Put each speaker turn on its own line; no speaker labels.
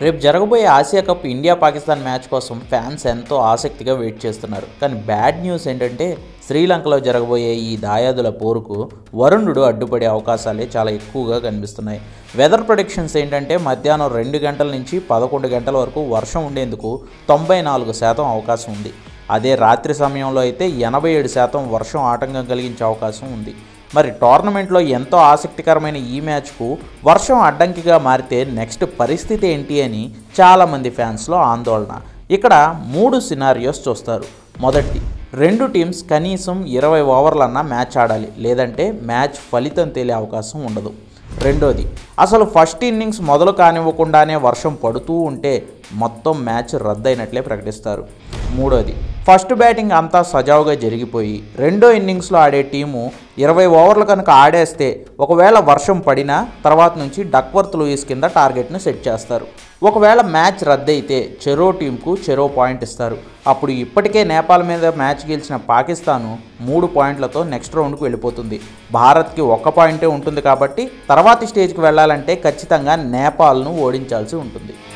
రేపు జరగబోయే Asia cup India Pakistan match కోసం ఫ్యాన్స్ ఎంతో ఆసక్తిగా వెయిట్ చేస్తున్నారు కానీ బ్యాడ్ న్యూస్ ఏంటంటే శ్రీలంకలో జరగబోయే ఈ దాయాదుల పోరుకు వరుణుడు అడ్డుపడే అవకాశాలే చాలా ఎక్కువగా కనిపిస్తున్నాయి వెదర్ ప్రొడిక్షన్స్ ఏంటంటే మధ్యాహ్నం రెండు గంటల నుంచి పదకొండు గంటల వరకు వర్షం ఉండేందుకు తొంభై నాలుగు శాతం అవకాశం ఉంది అదే రాత్రి సమయంలో అయితే ఎనభై ఏడు శాతం వర్షం ఆటంకం కలిగించే అవకాశం ఉంది మరి టోర్నమెంట్లో ఎంతో ఆసక్తికరమైన ఈ మ్యాచ్కు వర్షం అడ్డంకిగా మారితే నెక్స్ట్ పరిస్థితి ఏంటి అని చాలామంది ఫ్యాన్స్లో ఆందోళన ఇక్కడ మూడు సినారియోస్ చూస్తారు మొదటిది రెండు టీమ్స్ కనీసం ఇరవై ఓవర్లన్నా మ్యాచ్ ఆడాలి లేదంటే మ్యాచ్ ఫలితం తేలే అవకాశం ఉండదు రెండోది అసలు ఫస్ట్ ఇన్నింగ్స్ మొదలు కానివ్వకుండానే వర్షం పడుతూ ఉంటే మొత్తం మ్యాచ్ రద్దయినట్లే ప్రకటిస్తారు మూడోది ఫస్ట్ బ్యాటింగ్ అంతా సజావుగా జరిగిపోయి రెండో ఇన్నింగ్స్లో ఆడే టీము ఇరవై ఓవర్లు కనుక ఆడేస్తే ఒకవేళ వర్షం పడినా తర్వాత నుంచి డక్వర్త్ లూయిస్ కింద టార్గెట్ను సెట్ చేస్తారు ఒకవేళ మ్యాచ్ రద్దయితే చెరో టీంకు చెరో పాయింట్ ఇస్తారు అప్పుడు ఇప్పటికే నేపాల్ మీద మ్యాచ్ గెలిచిన పాకిస్తాను మూడు పాయింట్లతో నెక్స్ట్ రౌండ్కి వెళ్ళిపోతుంది భారత్కి ఒక్క పాయింటే ఉంటుంది కాబట్టి తర్వాతి స్టేజ్కి వెళ్ళాలంటే ఖచ్చితంగా నేపాల్ను ఓడించాల్సి ఉంటుంది